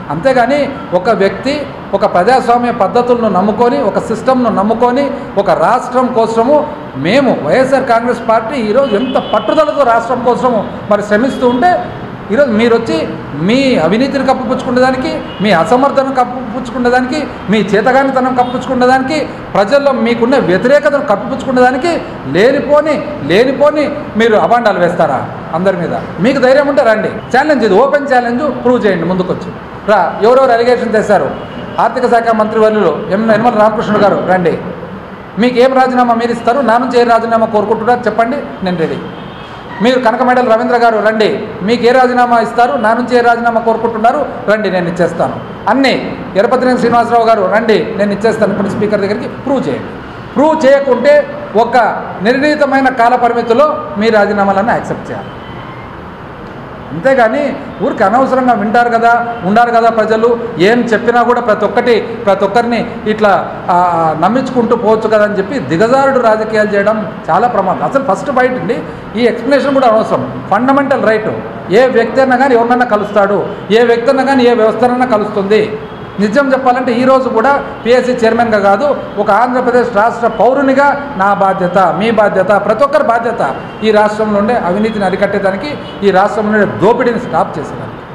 అంతేగాని ఒక వ్యక్తి ఒక ప్రజాస్వామ్య పద్ధతులను నమ్ముకొని ఒక సిస్టమ్ను నమ్ముకొని ఒక రాష్ట్రం కోసము మేము వైఎస్ఆర్ కాంగ్రెస్ పార్టీ ఈరోజు ఎంత పట్టుదలతో రాష్ట్రం కోసము మరి శ్రమిస్తూ ఉంటే ఈరోజు మీరు వచ్చి మీ అవినీతిని కప్పుపుచ్చుకునేదానికి మీ అసమర్థను కప్పుపుచ్చుకునేదానికి మీ చేతగానితనం కప్పుపుచ్చుకునేదానికి ప్రజల్లో మీకున్న వ్యతిరేకతను కప్పుపుచ్చుకునేదానికి లేనిపోని లేనిపోని మీరు అభాండాలు వేస్తారా అందరి మీద మీకు ధైర్యం ఉంటే రండి ఛాలెంజ్ ఇది ఓపెన్ ఛాలెంజ్ ప్రూవ్ చేయండి ముందుకొచ్చి రా ఎవరెవరు అలిగేషన్ తెస్తారు ఆర్థిక శాఖ మంత్రి వర్యులు ఎం యనమల రామకృష్ణ గారు రండి మీకు ఏం రాజీనామా మీరు ఇస్తారు నా నుంచి ఏ రాజీనామా కోరుకుంటున్నారు చెప్పండి నేను రెడీ మీరు కనకమేడల రవీంద్ర గారు రండి మీకు ఏ రాజీనామా ఇస్తారు నా నుంచి ఏ రాజీనామా కోరుకుంటున్నారు రండి నేను ఇచ్చేస్తాను అన్నీ ఎరపతినేని శ్రీనివాసరావు గారు రండి నేను ఇచ్చేస్తాను ఇప్పుడు స్పీకర్ దగ్గరికి ప్రూవ్ చేయండి ప్రూవ్ చేయకుంటే ఒక నిర్ణీతమైన కాల పరిమితిలో మీ రాజీనామాలను యాక్సెప్ట్ చేయాలి అంతేగాని ఊరికి అనవసరంగా వింటారు కదా ఉండారు కదా ప్రజలు ఏం చెప్పినా కూడా ప్రతి ఒక్కటి ప్రతి ఒక్కరిని ఇట్లా ఆ, నమ్మించుకుంటూ పోవచ్చు కదా అని చెప్పి దిగజారుడు రాజకీయాలు చేయడం చాలా ప్రమాదం అసలు ఫస్ట్ బయట అండి ఈ ఎక్స్ప్లెనేషన్ కూడా అవసరం ఫండమెంటల్ రైట్ ఏ వ్యక్తి అన్నా కానీ ఎవరినన్నా కలుస్తాడు ఏ వ్యక్తి అన్నా కానీ ఏ వ్యవస్థనన్నా కలుస్తుంది నిజం చెప్పాలంటే ఈ రోజు కూడా పిఎస్సి చైర్మన్గా కాదు ఒక ఆంధ్రప్రదేశ్ రాష్ట్ర పౌరునిగా నా బాధ్యత మీ బాధ్యత ప్రతి ఒక్కరి బాధ్యత ఈ రాష్ట్రంలో ఉండే అవినీతిని అరికట్టేదానికి ఈ రాష్ట్రంలో ఉండే దోపిడీని స్టాప్ చేసేదానికి